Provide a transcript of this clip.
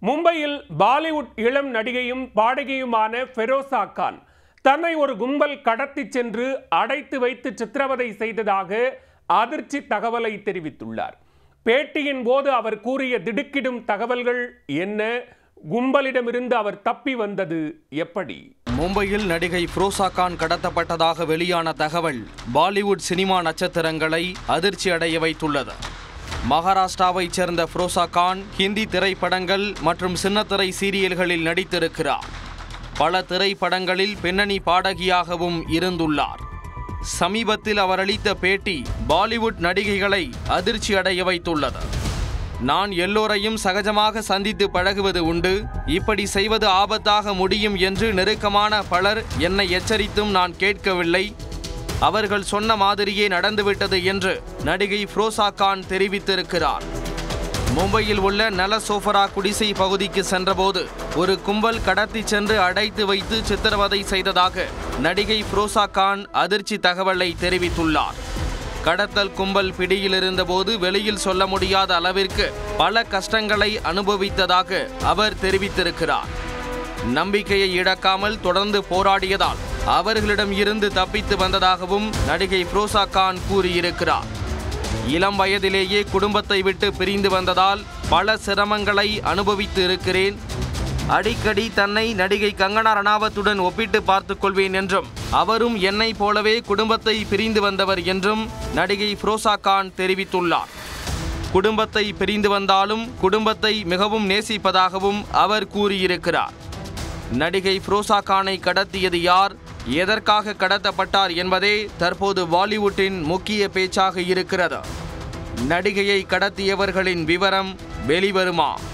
மும்பையில் பாலிவுட் இளம் நடிகையும் பாடகியுமான ஃபெரோசா கான் தன்னை ஒரு கும்பல் கடத்தி சென்று அடைத்து வைத்து சித்திரவதை செய்ததாக அதிர்ச்சி தகவலை தெரிவித்துள்ளார் பேட்டியின் போது அவர் கூறிய திடுக்கிடும் தகவல்கள் என்ன கும்பலிடமிருந்து அவர் தப்பி வந்தது எப்படி மும்பையில் நடிகை ஃப்ரோசா கான் கடத்தப்பட்டதாக வெளியான தகவல் பாலிவுட் சினிமா நட்சத்திரங்களை அதிர்ச்சி அடைய வைத்துள்ளது மகாராஷ்டிராவைச் சேர்ந்த ஃப்ரோசா கான் ஹிந்தி திரைப்படங்கள் மற்றும் சின்னத்திரை சீரியல்களில் நடித்திருக்கிறார் பல திரைப்படங்களில் பின்னணி பாடகியாகவும் இருந்துள்ளார் சமீபத்தில் அவர் அளித்த பேட்டி பாலிவுட் நடிகைகளை அதிர்ச்சி அடைய வைத்துள்ளது நான் எல்லோரையும் சகஜமாக சந்தித்து பழகுவது உண்டு இப்படி செய்வது ஆபத்தாக முடியும் என்று நெருக்கமான பலர் என்னை எச்சரித்தும் நான் கேட்கவில்லை அவர்கள் சொன்ன மாதிரியே நடந்துவிட்டது என்று நடிகை ஃப்ரோசா கான் தெரிவித்திருக்கிறார் மும்பையில் உள்ள நலசோஃபரா குடிசை பகுதிக்கு சென்றபோது ஒரு கும்பல் கடத்தி சென்று அடைத்து வைத்து சித்திரவதை செய்ததாக நடிகை ஃப்ரோசா கான் அதிர்ச்சி தகவலை தெரிவித்துள்ளார் கடத்தல் கும்பல் பிடியில் இருந்தபோது வெளியில் சொல்ல முடியாத அளவிற்கு பல கஷ்டங்களை அனுபவித்ததாக அவர் தெரிவித்திருக்கிறார் நம்பிக்கையை இழக்காமல் தொடர்ந்து போராடியதால் அவர்களிடம் இருந்து தப்பித்து வந்ததாகவும் நடிகை ஃப்ரோசா கான் கூறியிருக்கிறார் இளம் வயதிலேயே குடும்பத்தை விட்டு பிரிந்து வந்ததால் பல சிரமங்களை அனுபவித்து இருக்கிறேன் அடிக்கடி தன்னை நடிகை கங்கனா ரணாவத்துடன் ஒப்பிட்டு பார்த்துக் கொள்வேன் என்றும் அவரும் என்னை போலவே குடும்பத்தை பிரிந்து வந்தவர் என்றும் நடிகை ஃப்ரோசா கான் தெரிவித்துள்ளார் குடும்பத்தை பிரிந்து வந்தாலும் குடும்பத்தை மிகவும் நேசிப்பதாகவும் அவர் கூறியிருக்கிறார் நடிகை ஃப்ரோசா கானை கடத்தியது யார் எதற்காக கடத்தப்பட்டார் என்பதே தற்போது பாலிவுட்டின் முக்கிய பேச்சாக இருக்கிறது நடிகையை கடத்தியவர்களின் விவரம் வெளிவருமா